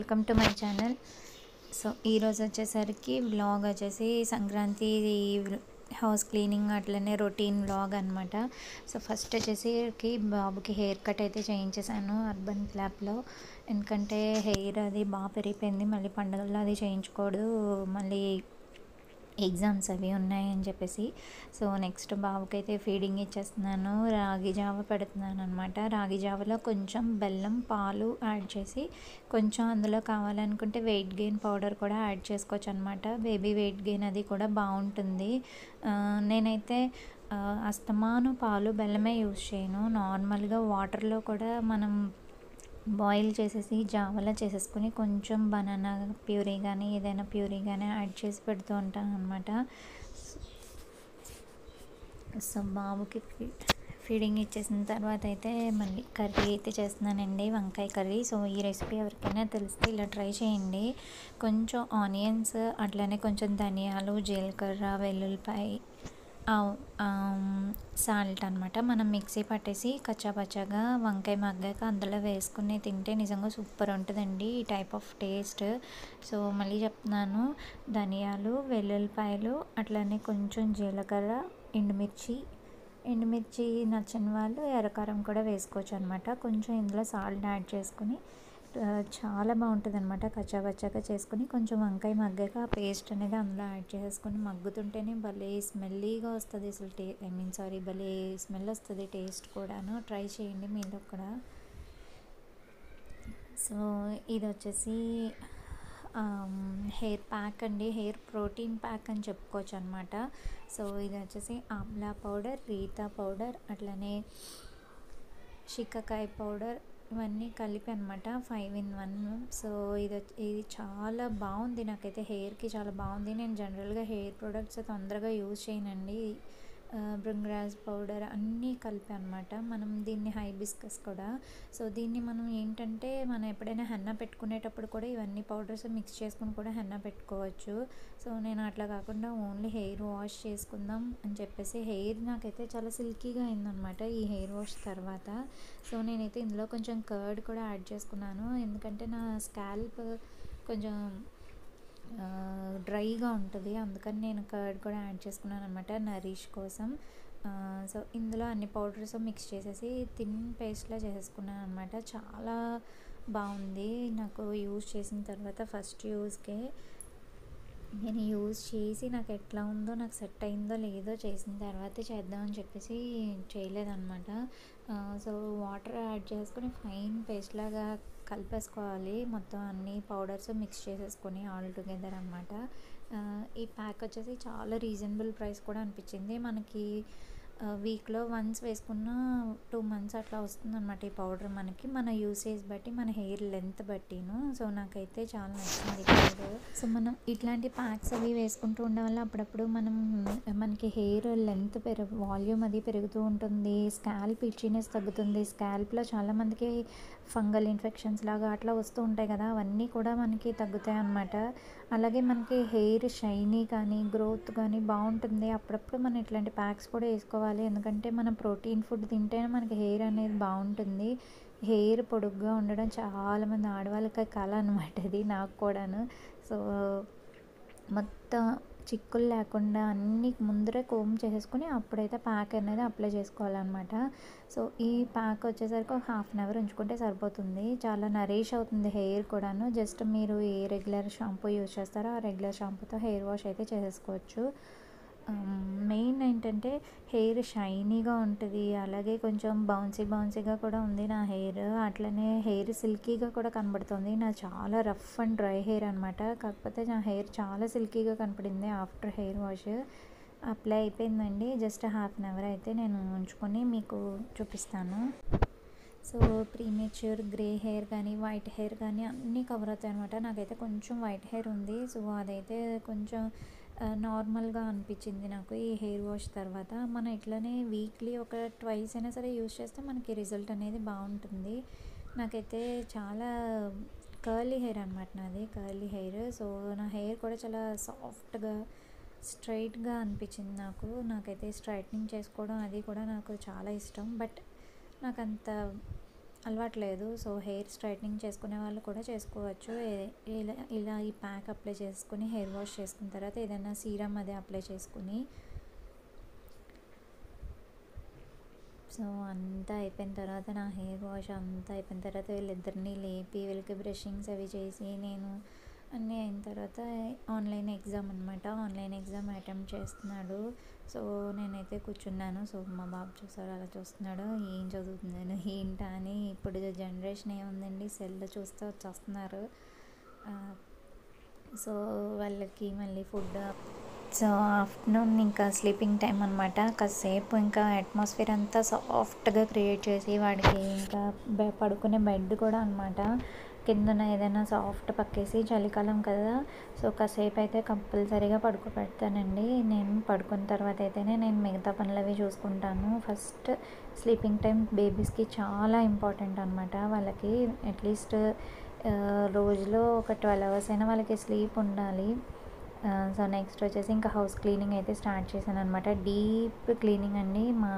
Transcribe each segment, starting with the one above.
welcome to my channel so ఈరోజు వచ్చేసరికి vlog వచ్చేసి సంక్రాంతి హౌస్ క్లీనింగ్ అట్లనే రొటీన్ వ్లాగ్ అనమాట సో ఫస్ట్ వచ్చేసి బాబుకి హెయిర్ కట్ అయితే చేయించేసాను అర్బన్ క్లాప్లో ఎందుకంటే హెయిర్ అది బాగా పెరిగిపోయింది మళ్ళీ పండుగల్లో అది చేయించుకోడు మళ్ళీ ఎగ్జామ్స్ అవి ఉన్నాయని చెప్పేసి సో నెక్స్ట్ బాబుకైతే ఫీడింగ్ ఇచ్చేస్తున్నాను రాగి జావ పెడుతున్నాను అనమాట రాగి జావలో కొంచెం బెల్లం పాలు యాడ్ చేసి కొంచెం అందులో కావాలనుకుంటే వెయిట్ గెయిన్ పౌడర్ కూడా యాడ్ చేసుకోవచ్చు అనమాట బేబీ వెయిట్ గెయిన్ అది కూడా బాగుంటుంది ఆ, నేనైతే ఆ, అస్తమాను పాలు బెల్లమే యూస్ చేయను నార్మల్గా వాటర్లో కూడా మనం బాయిల్ చేసేసి జావలా చేసేసుకుని కొంచెం బనానా ప్యూరీ కానీ ఏదైనా ప్యూరీ కానీ యాడ్ చేసి పెడుతూ ఉంటాను అనమాట సో బాబుకి ఫీ- ఫీడింగ్ ఇచ్చేసిన తర్వాత అయితే మళ్ళీ కర్రీ అయితే చేస్తున్నానండి వంకాయ కర్రీ సో ఈ రెసిపీ ఎవరికైనా తెలిస్తే ఇలా ట్రై చేయండి కొంచెం ఆనియన్స్ అట్లనే కొంచెం ధనియాలు జీలకర్ర వెల్లుల్లిపాయ సాల్ట్ అనమాట మనం మిక్సీ పట్టేసి కచ్చాపచ్చాగా వంకాయ మగ్గాక అందులో వేసుకుని తింటే నిజంగా సూపర్ ఉంటుందండి ఈ టైప్ ఆఫ్ టేస్ట్ సో మళ్ళీ చెప్తున్నాను ధనియాలు వెల్లుల్లిపాయలు అట్లనే కొంచెం జీలకర్ర ఎండుమిర్చి ఎండుమిర్చి నచ్చని వాళ్ళు ఎర్రకారం కూడా వేసుకోవచ్చు అనమాట కొంచెం ఇందులో సాల్ట్ యాడ్ చేసుకుని ఆ, చాలా బాగుంటుంది అనమాట కచ్చాపచ్చాగా చేసుకుని కొంచెం వంకాయ మగ్గాక ఆ పేస్ట్ అనేది అందులో యాడ్ చేసుకుని మగ్గుతుంటేనే భలే స్మెల్లీగా వస్తుంది అసలు టే ఐ మీన్ సారీ భలే స్మెల్ వస్తుంది టేస్ట్ కూడాను ట్రై చేయండి మీరు కూడా సో ఇది వచ్చేసి హెయిర్ ప్యాక్ అండి హెయిర్ ప్రోటీన్ ప్యాక్ అని చెప్పుకోవచ్చు అనమాట సో ఇది వచ్చేసి ఆమ్లా పౌడర్ రీతా పౌడర్ అట్లనే షిక్కకాయ పౌడర్ ఇవన్నీ కలిపి అనమాట ఫైవ్ ఇన్ వన్ సో ఇది వచ్చి- ఇది చాలా బాగుంది నాకైతే హెయిర్కి చాలా బాగుంది నేను జనరల్గా హెయిర్ ప్రొడక్ట్స్ తొందరగా యూజ్ చేయనండి బ్రింగ్రాజ్ పౌడర్ అన్నీ కలిపి అనమాట మనం దీన్ని హైబిస్కస్ కూడా సో దీన్ని మనం ఏంటంటే మనం ఎప్పుడైనా హెన్నా పెట్టుకునేటప్పుడు కూడా ఇవన్నీ పౌడర్స్ మిక్స్ చేసుకుని కూడా హెన్నా పెట్టుకోవచ్చు సో నేను అట్లా కాకుండా ఓన్లీ హెయిర్ వాష్ చేసుకుందాం అని చెప్పేసి హెయిర్ నాకైతే చాలా సిల్కీగా అయిందనమాట ఈ హెయిర్ వాష్ తర్వాత సో నేనైతే ఇందులో కొంచెం కర్డ్ కూడా యాడ్ చేసుకున్నాను ఎందుకంటే నా స్కాల్ప్ కొంచెం డ్రైగా ఉంటుంది అందుకని నేను కర్డ్ కూడా యాడ్ చేసుకున్నాను అనమాట నరీష్ కోసం ఆ, సో ఇందులో అన్ని పౌడర్స్ మిక్స్ చేసేసి థిన్ పేస్ట్లా చేసేసుకున్నాను అనమాట చాలా బాగుంది నాకు యూజ్ చేసిన తర్వాత ఫస్ట్ యూజ్కే నేను యూజ్ చేసి నాకు ఎట్లా ఉందో నాకు సెట్ అయిందో లేదో చేసిన తర్వాత చేద్దామని చెప్పేసి చేయలేదన్నమాట ఆ, సో వాటర్ యాడ్ చేసుకొని ఫైన్ పేస్ట్ లాగా కలిపేసుకోవాలి మొత్తం అన్ని పౌడర్స్ మిక్స్ చేసేసుకొని ఆల్ టుగెదర్ అనమాట ఈ ప్యాక్ వచ్చేసి చాలా రీజనబుల్ ప్రైస్ కూడా అనిపించింది మనకి వీక్లో వన్స్ వేసుకున్న టూ మంత్స్ అట్లా వస్తుందన్నమాట ఈ పౌడర్ మనకి మన యూసేజ్ బట్టి మన హెయిర్ లెంత్ బట్టిను సో నాకైతే చాలా నచ్చింది ఈ పౌడర్ సో మనం ఇట్లాంటి ప్యాక్స్ అవి వేసుకుంటూ ఉండడం వల్ల అప్పుడప్పుడు మనం మనకి హెయిర్ లెంత్ పెరుగు వాల్యూమ్ అది పెరుగుతూ ఉంటుంది స్కాల్ప్ ఇచ్చినెస్ తగ్గుతుంది స్కాల్ప్లో చాలామందికి ఫంగల్ ఇన్ఫెక్షన్స్ లాగా అట్లా వస్తూ ఉంటాయి కదా అవన్నీ కూడా మనకి తగ్గుతాయి అన్నమాట అలాగే మనకి హెయిర్ షైనీ కానీ గ్రోత్ కానీ బాగుంటుంది అప్పుడప్పుడు మనం ఇట్లాంటి ప్యాక్స్ కూడా వేసుకోవాలి ఎందుకంటే మనం ప్రోటీన్ ఫుడ్ తింటేనే మనకి హెయిర్ అనేది బాగుంటుంది హెయిర్ పొడుగ్గా ఉండడం చాలామంది ఆడవాళ్ళకి కళ అనమాట ఇది నాకు కూడాను సో మొత్తం చిక్కులు లేకుండా అన్నీ ముందరే కోమ్ చేసేసుకుని అప్పుడైతే ప్యాక్ అనేది అప్లై చేసుకోవాలన్నమాట సో ఈ ప్యాక్ వచ్చేసరికి ఒక హాఫ్ అన్ అవర్ ఉంచుకుంటే సరిపోతుంది చాలా నరీష్ అవుతుంది హెయిర్ కూడాను జస్ట్ మీరు ఏ రెగ్యులర్ షాంపూ యూజ్ చేస్తారో ఆ రెగ్యులర్ షాంపూతో హెయిర్ వాష్ అయితే చేసేసుకోవచ్చు మెయిన్ ఏంటంటే హెయిర్ షైనీగా ఉంటుంది అలాగే కొంచెం బౌన్సీ బౌన్సీగా కూడా ఉంది నా హెయిర్ అట్లనే హెయిర్ సిల్కీగా కూడా కనబడుతుంది నా చాలా రఫ్ అండ్ డ్రై హెయిర్ అనమాట కాకపోతే నా హెయిర్ చాలా సిల్కీగా కనపడింది ఆఫ్టర్ హెయిర్ వాష్ అప్లై అయిపోయిందండి జస్ట్ హాఫ్ అన్ అవర్ అయితే నేను ఉంచుకొని మీకు చూపిస్తాను సో ప్రీమేచ్యూర్ గ్రే హెయిర్ కానీ వైట్ హెయిర్ కానీ అన్నీ కవర్ అవుతాయి అనమాట నాకైతే కొంచెం వైట్ హెయిర్ ఉంది సో అదైతే కొంచెం నార్మల్గా అనిపించింది నాకు ఈ హెయిర్ వాష్ తర్వాత మనం ఇట్లనే వీక్లీ ఒక ట్వైస్ అయినా సరే యూస్ చేస్తే మనకి రిజల్ట్ అనేది బాగుంటుంది నాకైతే చాలా కర్లీ హెయిర్ అనమాట నాది కర్లీ హెయిర్ సో నా హెయిర్ కూడా చాలా సాఫ్ట్గా స్ట్రైట్గా అనిపించింది నాకు నాకైతే స్ట్రైట్నింగ్ చేసుకోవడం అది కూడా నాకు చాలా ఇష్టం బట్ నాకు అంత అలవాట్లేదు సో హెయిర్ స్ట్రైట్నింగ్ చేసుకునే వాళ్ళు కూడా చేసుకోవచ్చు ఏ- ఇలా ఇలా ఈ ప్యాక్ అప్లై చేసుకుని హెయిర్ వాష్ చేసుకున్న తర్వాత ఏదైనా సీరం అది అప్లై చేసుకుని సో అంతా అయిపోయిన తర్వాత నా హెయిర్ వాష్ అంతా అయిపోయిన తర్వాత వీళ్ళిద్దరిని లేపి వీళ్ళకి బ్రషింగ్స్ అవి చేసి నేను అన్నీ అయిన తర్వాత ఆన్లైన్ ఎగ్జామ్ అనమాట ఆన్లైన్ ఎగ్జామ్ అటెంప్ట్ చేస్తున్నాడు సో నేనైతే కూర్చున్నాను సో మా బాబు చూసారు అలా చూస్తున్నాడు ఏం చదువుతున్నాను ఏంటా అని ఇప్పుడు జనరేషన్ ఏముందండి సెల్ చూస్తూ వచ్చేస్తున్నారు ఆ, సో వాళ్ళకి మళ్ళీ ఫుడ్ సో ఆఫ్టర్నూన్ ఇంకా స్లీపింగ్ టైం అనమాట కాసేపు ఇంకా అట్మాస్ఫియర్ అంతా సాఫ్ట్గా క్రియేట్ చేసి వాడికి ఇంకా బె పడుకునే బెడ్ కూడా అనమాట కిందన ఏదైనా సాఫ్ట్ పక్కేసి చలికాలం కదా సో కాసేపు అయితే కంపల్సరీగా పడుకోబెడతానండి నేను పడుకున్న తర్వాత అయితేనే నేను మిగతా పనులు అవి చూసుకుంటాను ఫస్ట్ స్లీపింగ్ టైం బేబీస్కి చాలా ఇంపార్టెంట్ అనమాట వాళ్ళకి అట్లీస్ట్ రోజులో ఒక ట్వెల్వ్ అవర్స్ అయినా వాళ్ళకి స్లీప్ ఉండాలి ఆ, సో నెక్స్ట్ వచ్చేసి ఇంకా హౌస్ క్లీనింగ్ అయితే స్టార్ట్ చేశాను అనమాట డీప్ క్లీనింగ్ అండి మా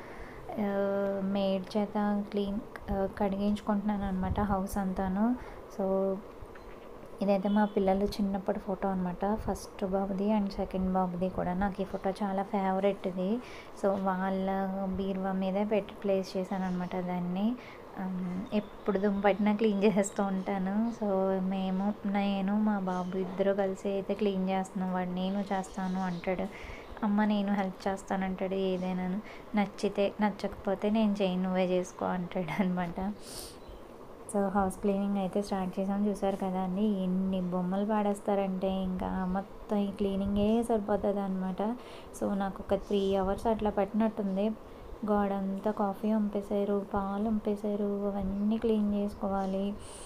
మేడ్ చేత క్లీన్ కడిగించుకుంటున్నాను అనమాట హౌస్ అంతాను సో ఇదైతే మా పిల్లలు చిన్నప్పటి ఫోటో అనమాట ఫస్ట్ బాబుది అండ్ సెకండ్ బాబుది కూడా నాకు ఈ ఫోటో చాలా ఫేవరెట్ ఇది సో వాళ్ళ బీరువా మీదే పెట్టి ప్లేస్ చేశాను అనమాట దాన్ని ఆమ్, ఎప్పుడు దుంపట్టినా క్లీన్ చేస్తూ ఉంటాను సో మేము నేను మా బాబు ఇద్దరు కలిసి అయితే క్లీన్ చేస్తున్నాం వాడు నేను చేస్తాను అంటాడు అమ్మ నేను హెల్ప్ చేస్తాను అంటాడు ఏదైనా నచ్చితే నచ్చకపోతే నేను చేయను నువ్వే చేసుకో అంటాడు అనమాట సో హౌస్ క్లీనింగ్ అయితే స్టార్ట్ చేసాం చూసారు కదా అండి ఎన్ని బొమ్మలు పాడేస్తారంటే ఇంకా మొత్తం ఈ క్లీనింగే సరిపోతుంది అనమాట సో నాకు ఒక త్రీ అవర్స్ అట్లా పట్టినట్టుంది గోడ అంతా కాఫీ వంపేశారు పాలు వంపేశారు అవన్నీ క్లీన్ చేసుకోవాలి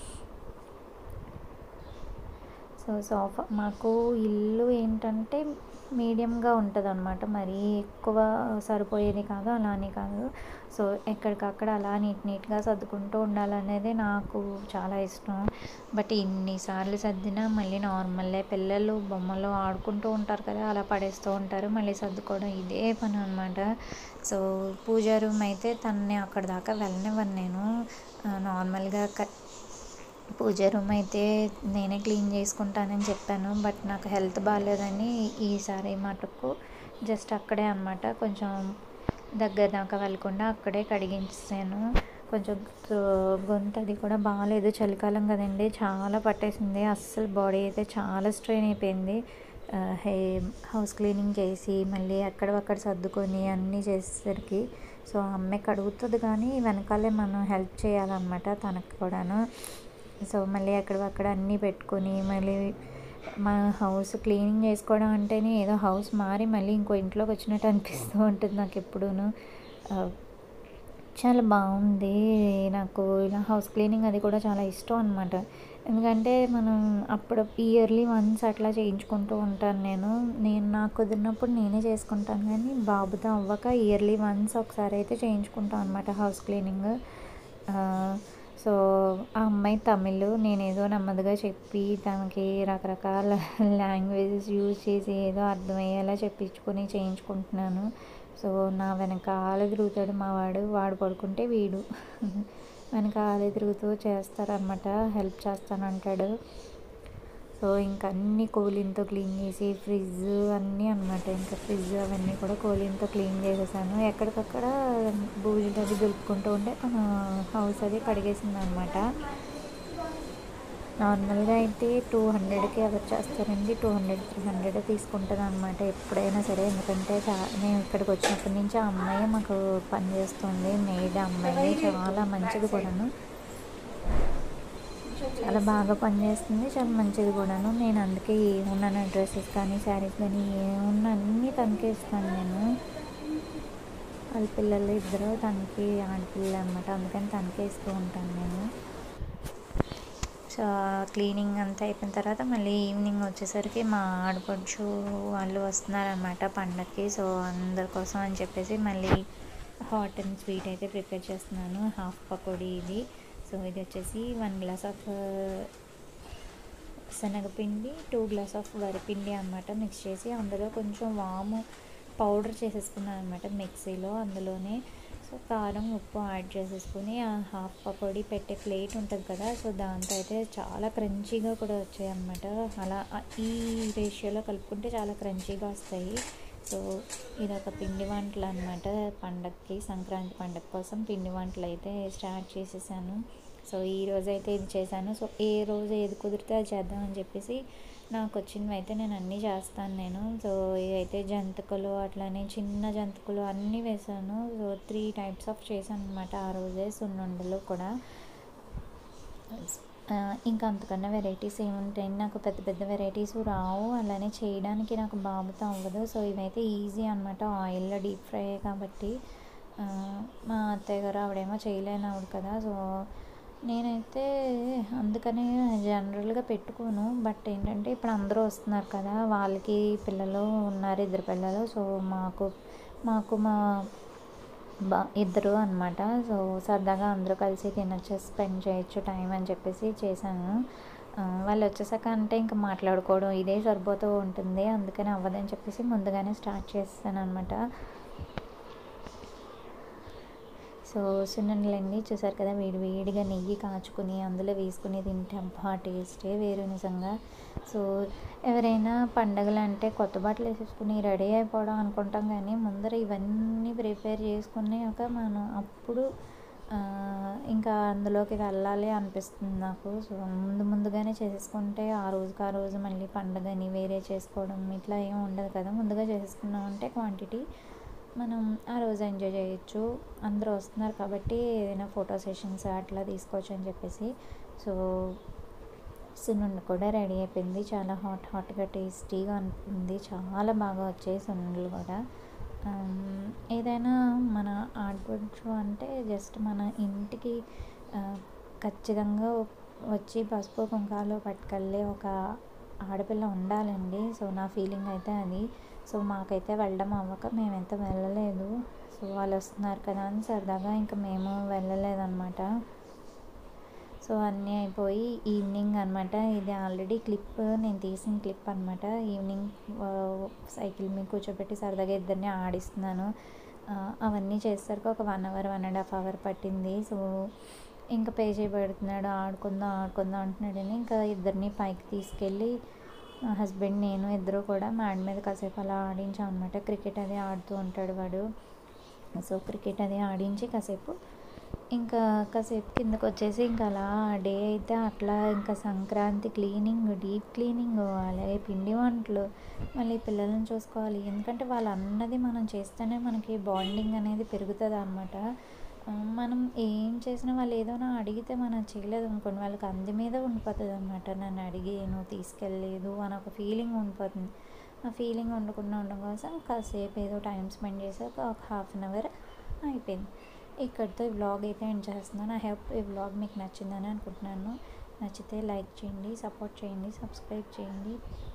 సో సోఫా మాకు ఇల్లు ఏంటంటే మీడియంగా ఉంటుంది అనమాట మరీ ఎక్కువ సరిపోయేది కాదు అలా అని కాదు సో ఎక్కడికక్కడ అలా నీట్ నీట్గా సర్దుకుంటూ ఉండాలనేది నాకు చాలా ఇష్టం బట్ ఇన్నిసార్లు సర్దినా మళ్ళీ నార్మల్లే పిల్లలు బొమ్మలు ఆడుకుంటూ ఉంటారు కదా అలా పడేస్తూ ఉంటారు మళ్ళీ సర్దుకోవడం ఇదే పని అనమాట సో పూజా రూమ్ అయితే తనని అక్కడ దాకా వెళ్ళనివ్వను నేను ఆ, నార్మల్గా క పూజ రూమ్ అయితే నేనే క్లీన్ చేసుకుంటానని చెప్పాను బట్ నాకు హెల్త్ బాగాలేదని ఈసారి మటుకు జస్ట్ అక్కడే అనమాట కొంచెం దగ్గర దాకా వెళ్ళకుండా అక్కడే కడిగించాను కొంచెం గొ- గొంతు అది కూడా బాగాలేదు చలికాలం కదండి చాలా పట్టేసింది అస్సలు బాడీ అయితే చాలా స్ట్రెయిన్ అయిపోయింది ఆ, హే హౌస్ క్లీనింగ్ చేసి మళ్ళీ అక్కడక్కడ సర్దుకొని అన్నీ చేసేసరికి సో అమ్మాయి కడుగుతుంది కానీ వెనకాలే మనం హెల్ప్ చేయాలన్నమాట తనకు కూడాను సో మళ్ళీ అక్కడ అన్నీ పెట్టుకొని మళ్ళీ మన హౌస్ క్లీనింగ్ చేసుకోవడం అంటేనే ఏదో హౌస్ మారి మళ్ళీ ఇంకో ఇంట్లోకి వచ్చినట్టు అనిపిస్తూ ఉంటుంది నాకు ఎప్పుడూను ఆ, చాలా బాగుంది నాకు ఇలా హౌస్ క్లీనింగ్ అది కూడా చాలా ఇష్టం అనమాట ఎందుకంటే మనం అప్పుడు ఇయర్లీ వన్స్ అట్లా చేయించుకుంటూ ఉంటాను నేను నేను నాకు కుదిరినప్పుడు నేనే చేసుకుంటాను కానీ బాబుతో అవ్వక ఇయర్లీ వన్స్ ఒకసారి అయితే చేయించుకుంటాను అనమాట హౌస్ క్లీనింగ్ సో ఆ అమ్మాయి తమిళ్ నేనేదో నెమ్మదిగా చెప్పి తనకి రకరకాల లాంగ్వేజెస్ యూజ్ చేసి ఏదో అర్థమయ్యేలా చెప్పించుకొని చేయించుకుంటున్నాను సో నా వెనకాల తిరుగుతాడు మా వాడు వాడు పడుకుంటే వీడు వెనకాల తిరుగుతూ చేస్తారనమాట హెల్ప్ చేస్తానంటాడు సో ఇంకా అన్ని కోలిన్తో క్లీన్ చేసి ఫ్రిడ్జ్ అన్నీ అనమాట ఇంకా ఫ్రిడ్జ్ అవన్నీ కూడా కోలిన్తో క్లీన్ చేసేసాను ఎక్కడికక్కడ బూజులు అది దులుపుకుంటూ ఉంటే తన హౌస్ అది కడిగేసింది అనమాట నార్మల్గా అయితే టూ హండ్రెడ్కి ఎవరు చేస్తారండి టూ హండ్రెడ్ త్రీ హండ్రెడ్ తీసుకుంటుంది అనమాట ఎప్పుడైనా సరే ఎందుకంటే చా మేము ఇక్కడికి వచ్చినప్పటి నుంచి ఆ అమ్మాయి మాకు పని చేస్తుంది మెయిడ్ అమ్మాయి చాలా మంచిది కూడాను చాలా బాగా పనిచేస్తుంది చాలా మంచిది కూడాను నేను అందుకే ఏమున్నాను డ్రెస్సెస్ కానీ శారీస్ కానీ ఏమున్నా అన్నీ తనకే ఇస్తాను నేను వాళ్ళ పిల్లలు ఇద్దరు తనకి ఆడపిల్లలు అనమాట అందుకని తనకే ఇస్తూ ఉంటాను నేను సో క్లీనింగ్ అంతా అయిపోయిన తర్వాత మళ్ళీ ఈవినింగ్ వచ్చేసరికి మా ఆడపడుచు వాళ్ళు వస్తున్నారనమాట పండగకి సో అందరి కోసం అని చెప్పేసి మళ్ళీ హాట్ అండ్ స్వీట్ అయితే ప్రిపేర్ చేస్తున్నాను హాఫ్ పకోడీ ఇది సో ఇది వచ్చేసి వన్ గ్లాస్ ఆఫ్ శనగపిండి టూ గ్లాస్ ఆఫ్ వరిపిండి అన్నమాట మిక్స్ చేసి అందులో కొంచెం వాము పౌడర్ చేసేసుకున్నాను అనమాట మిక్సీలో అందులోనే సో కారం ఉప్పు యాడ్ చేసేసుకుని ఆ హాఫ్ పకోడీ పెట్టే ప్లేట్ ఉంటుంది కదా సో దాంతో అయితే చాలా క్రంచీగా కూడా వచ్చాయి అన్నమాట అలా ఆ- ఈ రేషియోలో కలుపుకుంటే చాలా క్రంచీగా వస్తాయి సో ఇదొక పిండి వంటలు అనమాట పండగకి సంక్రాంతి పండగ కోసం పిండి వంటలు అయితే స్టార్ట్ చేసేసాను సో ఈ రోజు అయితే ఇది చేశాను సో ఏ రోజు ఏది కుదిరితే అది చేద్దామని చెప్పేసి నాకు వచ్చినవి అయితే నేను అన్నీ చేస్తాను నేను సో ఇదైతే జంతికలు అట్లానే చిన్న జంతికలు అన్నీ వేసాను సో త్రీ టైప్స్ ఆఫ్ చేశాను అనమాట ఆ రోజే సున్నుండలు కూడా ఆ, ఇంకా అంతకన్నా వెరైటీస్ ఏముంటాయి నాకు పెద్ద పెద్ద వెరైటీస్ రావు అలానే చేయడానికి నాకు బాబుతో అవ్వదు సో ఇవైతే ఈజీ అనమాట ఆయిల్లో డీప్ ఫ్రై కాబట్టి ఆ, మా అత్తయ్య గారు ఆవిడేమో చేయలేని ఆవిడ కదా సో నేనైతే అందుకనే జనరల్గా పెట్టుకోను బట్ ఏంటంటే ఇప్పుడు అందరూ వస్తున్నారు కదా వాళ్ళకి పిల్లలు ఉన్నారు ఇద్దరు పిల్లలు సో మాకు మాకు మా బా ఇద్దరు అనమాట సో సరదాగా అందరూ కలిసి తినొచ్చు స్పెండ్ చేయొచ్చు టైం అని చెప్పేసి చేశాను ఆ, వాళ్ళు వచ్చేసాక అంటే ఇంకా మాట్లాడుకోవడం ఇదే సరిపోతూ ఉంటుంది అందుకని అవ్వదని చెప్పేసి ముందుగానే స్టార్ట్ చేస్తాను అనమాట సో సున్నుండలండి చూసారు కదా వేడి వేడిగా నెయ్యి కాచుకుని అందులో వేసుకుని తింటే అబ్బా టేస్టే వేరు నిజంగా సో ఎవరైనా పండగలు అంటే కొత్త బట్టలు వేసేసుకుని రెడీ అయిపోవడం అనుకుంటాం కానీ ముందర ఇవన్నీ ప్రిపేర్ చేసుకున్నాక మనం అప్పుడు ఆ, ఇంకా అందులోకి వెళ్ళాలి అనిపిస్తుంది నాకు సో ముందు ముందుగానే చేసేసుకుంటే ఆ రోజుకి ఆ రోజు మళ్ళీ పండగని వేరే చేసుకోవడం ఇట్లా ఏం ఉండదు కదా ముందుగా చేసేసుకున్నామంటే క్వాంటిటీ మనం ఆ రోజు ఎంజాయ్ చేయొచ్చు అందరూ వస్తున్నారు కాబట్టి ఏదైనా ఫోటో సెషన్స్ అట్లా తీసుకోవచ్చు అని చెప్పేసి సో సున్నుండ కూడా రెడీ అయిపోయింది చాలా హాట్ హాట్గా టేస్టీగా ఉంది చాలా బాగా వచ్చాయి సున్నుండలు కూడా ఆమ్, ఏదైనా మన ఆడపడుచు అంటే జస్ట్ మన ఇంటికి ఆ, ఖచ్చితంగా వచ్చి పసుపు కుంకాలు పట్టుకెళ్ళే ఒక ఆడపిల్ల ఉండాలండి సో నా ఫీలింగ్ అయితే అది సో మాకైతే వెళ్ళడం అవ్వక మేమైతే వెళ్ళలేదు సో వాళ్ళు వస్తున్నారు కదా అని సరదాగా ఇంకా మేము వెళ్ళలేదన్నమాట సో అన్నీ అయిపోయి ఈవినింగ్ అనమాట ఇది ఆల్రెడీ క్లిప్ నేను తీసిన క్లిప్ అనమాట ఈవినింగ్ ఆ, సైకిల్ మీద కూర్చోబెట్టి సరదాగా ఇద్దరిని ఆడిస్తున్నాను ఆ, అవన్నీ చేసేసరికి ఒక one hour one and half hour పట్టింది సో ఇంకా పే చేయబడుతున్నాడు ఆడుకుందాం ఆడుకుందాం అంటున్నాడని ఇంకా ఇద్దరిని పైకి తీసుకెళ్ళి మా హస్బెండ్ నేను ఇద్దరు కూడా మ్యాడ్ మీద కాసేపు అలా ఆడించాం అనమాట క్రికెట్ అది ఆడుతూ ఉంటాడు వాడు సో క్రికెట్ అది ఆడించి కాసేపు ఇంకా కాసేపు కిందకు వచ్చేసి ఇంకా అలా డే అయితే అట్లా ఇంకా సంక్రాంతి క్లీనింగ్ డీప్ క్లీనింగ్ అలాగే పిండి వంటలు మళ్ళీ పిల్లల్ని చూసుకోవాలి ఎందుకంటే వాళ్ళు అన్నది మనం చేస్తేనే మనకి బాండింగ్ అనేది పెరుగుతుంది అనమాట మనం ఏం చేసినా వాళ్ళు ఏదైనా అడిగితే మనం చేయలేదు అనుకోండి వాళ్ళకి అంది మీద ఉండిపోతుంది అనమాట నన్ను అడిగి నువ్వు తీసుకెళ్ళలేదు అని ఒక ఫీలింగ్ ఉండిపోతుంది ఆ ఫీలింగ్ ఉండకుండా ఉండడం కోసం కాసేపు ఏదో టైం స్పెండ్ చేసాక ఒక హాఫ్ అన్ అవర్ అయిపోయింది ఇక్కడితో ఈ వ్లాగ్ అయితే ఎండ్ చేస్తున్నాను ఐ హోప్ ఈ వ్లాగ్ మీకు నచ్చిందని అనుకుంటున్నాను నచ్చితే లైక్ చేయండి సపోర్ట్ చేయండి సబ్స్క్రైబ్ చేయండి